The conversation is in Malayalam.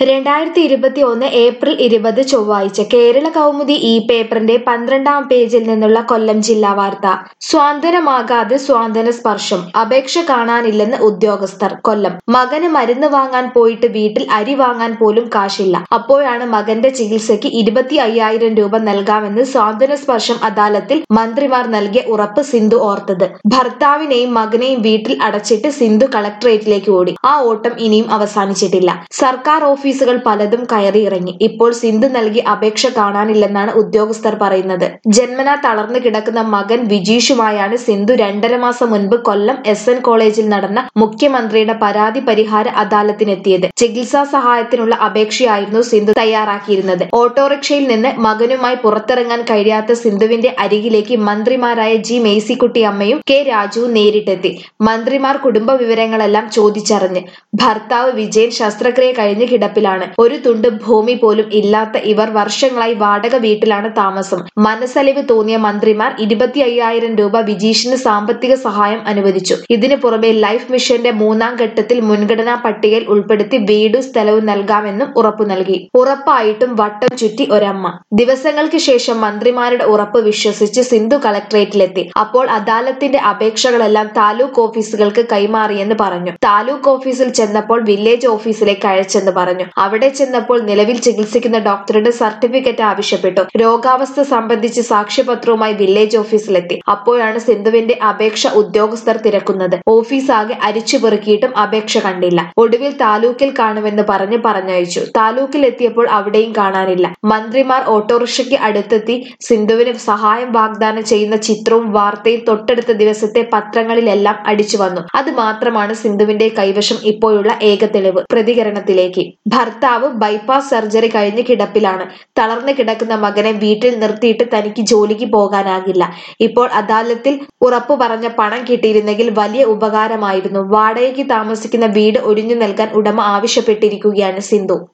രണ്ടായിരത്തി ഇരുപത്തി ഒന്ന് ഏപ്രിൽ ഇരുപത് ചൊവ്വാഴ്ച കേരള കൗമുദി ഈ പേപ്പറിന്റെ പന്ത്രണ്ടാം പേജിൽ നിന്നുള്ള കൊല്ലം ജില്ലാ വാർത്ത സ്വാതന്ത്ര്യമാകാതെ സ്വാതന്ത്ര്യ സ്പർശം അപേക്ഷ കാണാനില്ലെന്ന് ഉദ്യോഗസ്ഥർ കൊല്ലം മകന് മരുന്ന് വാങ്ങാൻ പോയിട്ട് വീട്ടിൽ അരി വാങ്ങാൻ പോലും കാശില്ല അപ്പോഴാണ് മകന്റെ ചികിത്സയ്ക്ക് ഇരുപത്തി അയ്യായിരം രൂപ നൽകാമെന്ന് സ്വാതന്ത്ര്യ സ്പർശം അദാലത്തിൽ മന്ത്രിമാർ നൽകിയ ഉറപ്പ് സിന്ധു ഓർത്തത് ഭർത്താവിനെയും മകനെയും വീട്ടിൽ അടച്ചിട്ട് സിന്ധു കളക്ടറേറ്റിലേക്ക് ഓടി ആ ഓട്ടം ഇനിയും അവസാനിച്ചിട്ടില്ല സർക്കാർ ഓഫീസുകൾ പലതും കയറിയിറങ്ങി ഇപ്പോൾ സിന്ധു നൽകിയ അപേക്ഷ കാണാനില്ലെന്നാണ് ഉദ്യോഗസ്ഥർ പറയുന്നത് ജന്മനാ തളർന്നു കിടക്കുന്ന മകൻ വിജീഷുമായാണ് സിന്ധു രണ്ടര മാസം മുൻപ് കൊല്ലം എസ് എൻ കോളേജിൽ നടന്ന മുഖ്യമന്ത്രിയുടെ പരാതി പരിഹാര അദാലത്തിനെത്തിയത് ചികിത്സാ സഹായത്തിനുള്ള അപേക്ഷയായിരുന്നു സിന്ധു തയ്യാറാക്കിയിരുന്നത് ഓട്ടോറിക്ഷയിൽ നിന്ന് മകനുമായി പുറത്തിറങ്ങാൻ കഴിയാത്ത സിന്ധുവിന്റെ അരികിലേക്ക് മന്ത്രിമാരായ ജി മേഴ്സിക്കുട്ടി അമ്മയും കെ രാജുവും നേരിട്ടെത്തി മന്ത്രിമാർ കുടുംബ വിവരങ്ങളെല്ലാം ചോദിച്ചറിഞ്ഞ് ഭർത്താവ് വിജയൻ ശസ്ത്രക്രിയ കഴിഞ്ഞ് കിടപ്പിലാണ് ഒരു തുണ്ട് ഭൂമി പോലും ഇല്ലാത്ത ഇവർ വർഷങ്ങളായി വാടക വീട്ടിലാണ് താമസം മനസ്സലിവ് തോന്നിയ മന്ത്രിമാർ ഇരുപത്തി അയ്യായിരം രൂപ വിജീഷിന് സാമ്പത്തിക സഹായം അനുവദിച്ചു ഇതിനു പുറമെ ലൈഫ് മിഷന്റെ മൂന്നാം ഘട്ടത്തിൽ മുൻഗണനാ പട്ടികയിൽ ഉൾപ്പെടുത്തി വീടും സ്ഥലവും നൽകാമെന്നും ഉറപ്പു നൽകി ഉറപ്പായിട്ടും വട്ടം ചുറ്റി ഒരമ്മ ദിവസങ്ങൾക്ക് ശേഷം മന്ത്രിമാരുടെ ഉറപ്പ് വിശ്വസിച്ച് സിന്ധു കളക്ടറേറ്റിലെത്തി അപ്പോൾ അദാലത്തിന്റെ അപേക്ഷകളെല്ലാം താലൂക്ക് ഓഫീസുകൾക്ക് കൈമാറിയെന്ന് പറഞ്ഞു താലൂക്ക് ഓഫീസിൽ ചെന്നപ്പോൾ വില്ലേജ് ഓഫീസിലേക്ക് അയച്ചെന്ന് പറഞ്ഞു അവിടെ ചെന്നപ്പോൾ നിലവിൽ ചികിത്സിക്കുന്ന ഡോക്ടറുടെ സർട്ടിഫിക്കറ്റ് ആവശ്യപ്പെട്ടു രോഗാവസ്ഥ സംബന്ധിച്ച് സാക്ഷ്യപത്രവുമായി വില്ലേജ് ഓഫീസിലെത്തി അപ്പോഴാണ് സിന്ധുവിന്റെ അപേക്ഷ ഉദ്യോഗസ്ഥർ തിരക്കുന്നത് ഓഫീസ് ആകെ അരിച്ചു പെറുക്കിയിട്ടും അപേക്ഷ കണ്ടില്ല ഒടുവിൽ താലൂക്കിൽ കാണുമെന്ന് പറഞ്ഞ് പറഞ്ഞയച്ചു താലൂക്കിൽ എത്തിയപ്പോൾ അവിടെയും കാണാനില്ല മന്ത്രിമാർ ഓട്ടോറിക്ഷയ്ക്ക് അടുത്തെത്തി സിന്ധുവിന് സഹായം വാഗ്ദാനം ചെയ്യുന്ന ചിത്രവും വാർത്തയും തൊട്ടടുത്ത ദിവസത്തെ പത്രങ്ങളിലെല്ലാം അടിച്ചു വന്നു അത് മാത്രമാണ് സിന്ധുവിന്റെ കൈവശം ഇപ്പോഴുള്ള ഏക തെളിവ് പ്രതികരണത്തിലേക്ക് ഭർത്താവ് ബൈപ്പാസ് സർജറി കഴിഞ്ഞ് കിടപ്പിലാണ് തളർന്നു കിടക്കുന്ന മകനെ വീട്ടിൽ നിർത്തിയിട്ട് തനിക്ക് ജോലിക്ക് പോകാനാകില്ല ഇപ്പോൾ അദാലത്തിൽ ഉറപ്പു പറഞ്ഞ പണം കിട്ടിയിരുന്നെങ്കിൽ വലിയ ഉപകാരമായിരുന്നു വാടകയ്ക്ക് താമസിക്കുന്ന വീട് ഒഴിഞ്ഞു നൽകാൻ ഉടമ ആവശ്യപ്പെട്ടിരിക്കുകയാണ് സിന്ധു